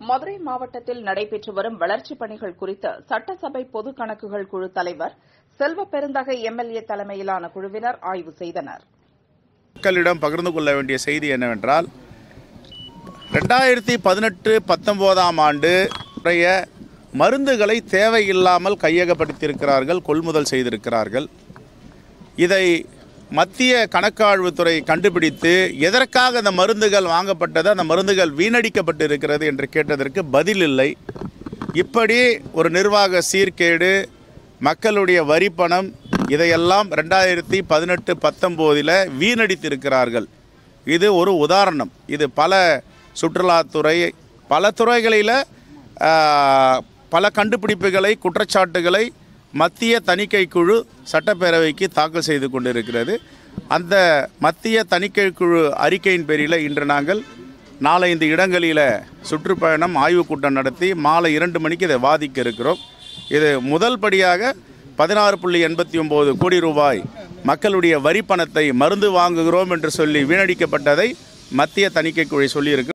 மதுரை மாவட்டத்தில் நடைபெற்று வரும் வளர்ச்சிப் பணிகள் குறித்து சட்டசபை பொது கணக்குகள் குழு தலைவர் செல்வ பெருந்தகை எம்எல்ஏ தலைமையிலான குழுவினர் ஆய்வு செய்தனர் மக்களிடம் பகிர்ந்து கொள்ள வேண்டிய செய்தி என்னவென்றால் ரெண்டாயிரத்தி பதினெட்டு பத்தொம்போதாம் ஆண்டு உடைய மருந்துகளை தேவையில்லாமல் கையகப்படுத்தியிருக்கிறார்கள் கொள்முதல் செய்திருக்கிறார்கள் இதை மத்திய கணக்காழ்வுத்துறை கண்டுபிடித்து எதற்காக அந்த மருந்துகள் வாங்கப்பட்டது அந்த மருந்துகள் வீணடிக்கப்பட்டு இருக்கிறது என்று கேட்டதற்கு பதில் இல்லை இப்படி ஒரு நிர்வாக சீர்கேடு மக்களுடைய வரிப்பணம் இதையெல்லாம் ரெண்டாயிரத்தி பதினெட்டு பத்தொம்போதில் வீணடித்திருக்கிறார்கள் இது ஒரு உதாரணம் இது பல சுற்றுலாத்துறை பல துறைகளில் பல கண்டுபிடிப்புகளை குற்றச்சாட்டுகளை மத்திய தணிக்கை குழு சட்டப்பேரவைக்கு தாக்கல் செய்து கொண்டிருக்கிறது அந்த மத்திய தணிக்கை குழு அறிக்கையின் பேரில் இன்று நாங்கள் நாலைந்து இடங்களில் சுற்றுப்பயணம் ஆய்வுக் கூட்டம் நடத்தி மாலை இரண்டு மணிக்கு இதை வாதிக்க இருக்கிறோம் இது முதல் படியாக பதினாறு புள்ளி எண்பத்தி ஒம்பது கோடி ரூபாய் மக்களுடைய வரி பணத்தை மருந்து வாங்குகிறோம் என்று சொல்லி வீணடிக்கப்பட்டதை மத்திய தணிக்கை குழு சொல்லியிருக்கு